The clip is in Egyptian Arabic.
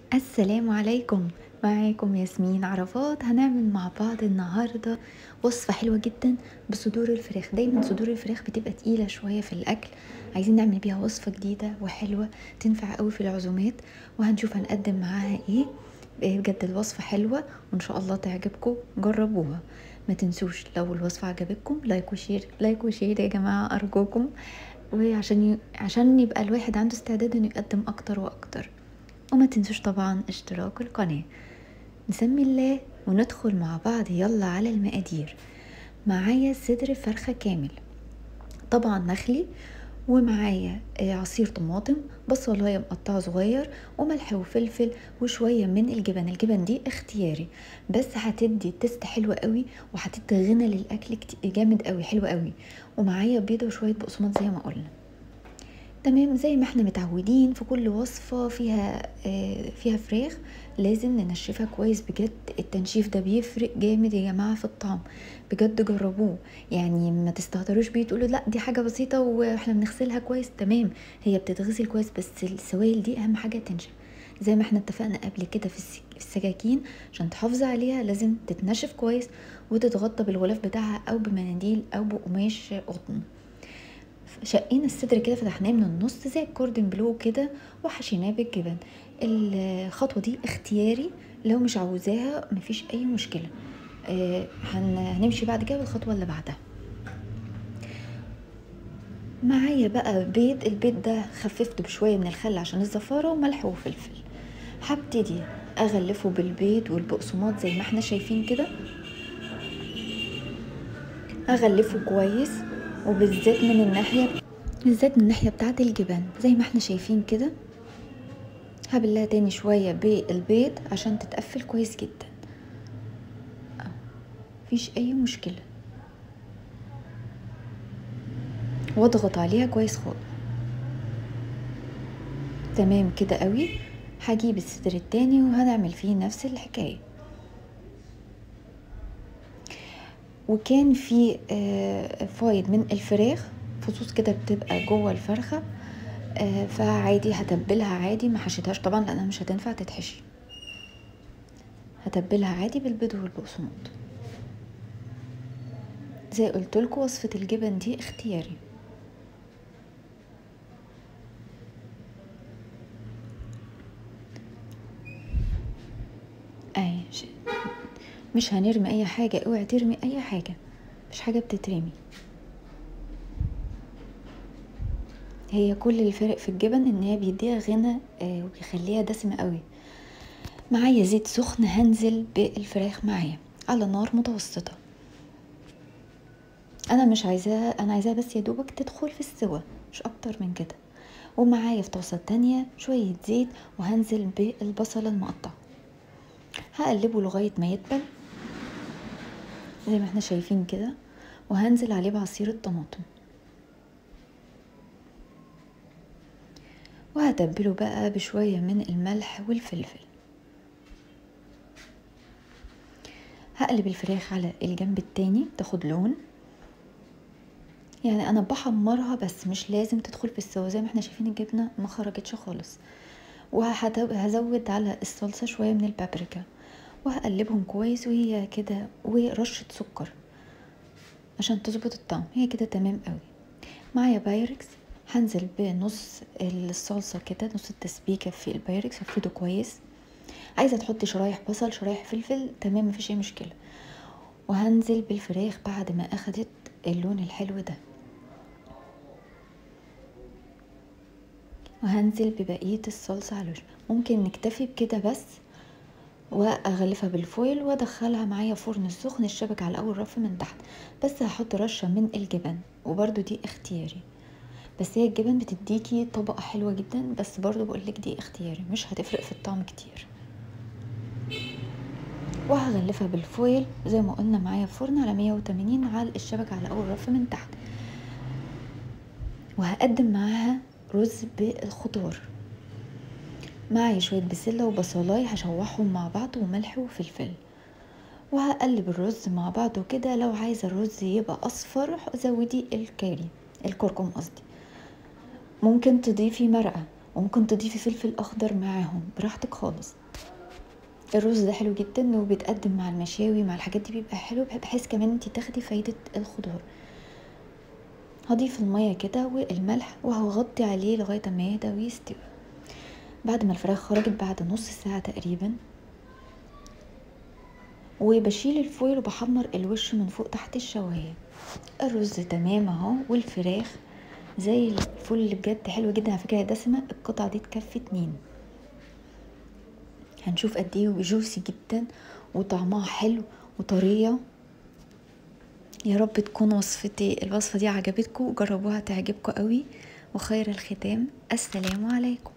السلام عليكم معاكم ياسمين عرفات هنعمل مع بعض النهاردة وصفة حلوة جدا بصدور الفراخ دايما صدور الفراخ بتبقى تقيلة شوية في الأكل عايزين نعمل بيها وصفة جديدة وحلوة تنفع قوي في العزومات وهنشوف هنقدم معاها ايه بجد الوصفة حلوة وان شاء الله تعجبكم جربوها ما تنسوش لو الوصفة عجبتكم لايك وشير لايك وشير يا جماعة أرجوكم وعشان ي... عشان يبقى الواحد عنده استعداد انه يقدم اكتر واكتر وما تنسوش طبعا اشتراك القناة نسمي الله وندخل مع بعض يلا على المقادير معايا صدر فرخة كامل طبعا نخلي ومعايا عصير طماطم بصلايه مقطعه صغير وملح وفلفل وشويه من الجبن الجبن دي اختياري بس هتدي تست حلوه قوي وهتدي غنى للاكل جامد قوي حلو قوي ومعايا بيضه وشويه بقسماط زي ما قلنا تمام زي ما احنا متعودين في كل وصفة فيها آه فيها فراخ لازم ننشفها كويس بجد التنشيف ده بيفرق جامد يا جماعة في الطعم بجد جربوه يعني ما تستهتروش بيه تقولوا لا دي حاجة بسيطة واحنا بنغسلها كويس تمام هي بتتغسل كويس بس السوائل دي اهم حاجة تنشف زي ما احنا اتفقنا قبل كده في السكاكين عشان تحافظي عليها لازم تتنشف كويس وتتغطى بالغلاف بتاعها او بمناديل او بقماش قطن شقينا الصدر كده فتحناه من النص زي الكوردن بلو كده وحشيناه بالجبن الخطوه دي اختياري لو مش عاوزاها مفيش اي مشكله آه هنمشي بعد كده بالخطوه اللي بعدها معايا بقى بيض البيض ده خففته بشويه من الخل عشان الزفاره وملح وفلفل هبتدي اغلفه بالبيض والبقسماط زي ما احنا شايفين كده اغلفه كويس وبالذات من الناحية بالذات من الناحية بتاعة الجبن زي ما احنا شايفين كده هبلها تاني شوية بالبيض عشان تتقفل كويس جدا مفيش اي مشكلة واضغط عليها كويس خالص تمام كده قوي هجيب الصدر التاني وهنعمل فيه نفس الحكايه وكان في فايض من الفراخ فصوص كده بتبقى جوه الفرخة فعادي هتبلها عادي ما حشيتهاش طبعا لانها مش هتنفع تتحشي هتبلها عادي بالبيض والبقسماط زي قلت لكم وصفة الجبن دي اختياري اي مش هنرمي اي حاجة اوعي ترمي اي حاجة مش حاجة بتترمي هي كل الفرق في الجبن ان هي بيديها غنى آه وبيخليها دسمة قوي معايا زيت سخن هنزل بالفراخ معايا على نار متوسطة انا مش عايزاها انا عايزاها بس يا دوبك تدخل في السوا مش اكتر من كده ومعايا في طاسة تانية شوية زيت وهنزل بالبصل المقطع هقلبه لغاية ما يدبل زي ما احنا شايفين كده وهنزل عليه بعصير الطماطم وهتبله بقى بشوية من الملح والفلفل هقلب الفراخ على الجنب التاني تاخد لون يعني انا بحمرها بس مش لازم تدخل في السوا زي ما احنا شايفين الجبنة ما خرجتش خالص وهزود على الصلصة شوية من البابريكا وهقلبهم كويس وهي كده ورشة سكر عشان تظبط الطعم هي كده تمام قوي معايا بايركس هنزل بنص الصلصة كده نص التسبيكة في البايركس هفرده كويس عايزة تحطي شرايح بصل شرايح فلفل تمام مفيش اي مشكلة وهنزل بالفراخ بعد ما اخدت اللون الحلو ده وهنزل ببقية الصلصة على الوش ممكن نكتفي بكده بس واغلفها بالفويل وادخلها معايا فرن السخن الشبك على اول رف من تحت بس هحط رشه من الجبن وبرده دي اختياري بس هي الجبن بتديكي طبقه حلوه جدا بس برضو بقولك دي اختياري مش هتفرق في الطعم كتير وهغلفها بالفويل زي ما قلنا معايا فرن على 180 على الشبك على اول رف من تحت وهقدم معاها رز بالخضار معايا شوية بسلة وبصلاية هشوحهم مع بعض وملح وفلفل وهقلب الرز مع بعضه كده لو عايزة الرز يبقى أصفر زودي الكاري الكركم قصدي ممكن تضيفي مرقة وممكن تضيفي فلفل اخضر معاهم براحتك خالص الرز ده حلو جدا وبيتقدم مع المشاوي مع الحاجات دي بيبقى حلو بحيث كمان انتي تاخدي فايدة الخضار هضيف المية كده والملح وهغطي عليه لغاية ما يهدى ويستوي بعد ما الفراخ خرجت بعد نص ساعة تقريبا وبشيل الفويل وبحمر الوش من فوق تحت الشواية الرز تمام اهو والفراخ زي الفل بجد حلوة جدا على فكرة دسمة القطعة دي تكفي اتنين هنشوف قد ايه جوسي جدا وطعمها حلو وطرية يا رب تكون وصفتي الوصفة دي عجبتكم وجربوها تعجبكم قوي وخير الختام السلام عليكم